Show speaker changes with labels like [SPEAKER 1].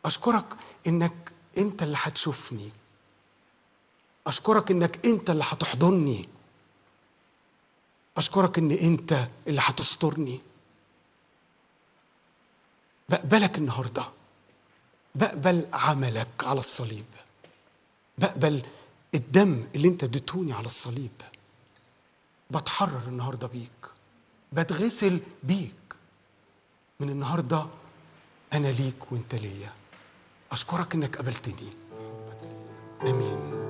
[SPEAKER 1] اشكرك انك انت اللي هتشوفني اشكرك انك انت اللي هتحضني اشكرك ان انت اللي هتسترني بقبلك النهارده بقبل عملك على الصليب بقبل الدم اللي انت اديتوني على الصليب بتحرر النهارده بيك بتغسل بيك من النهارده انا ليك وانت ليا اشكرك انك قبلتني امين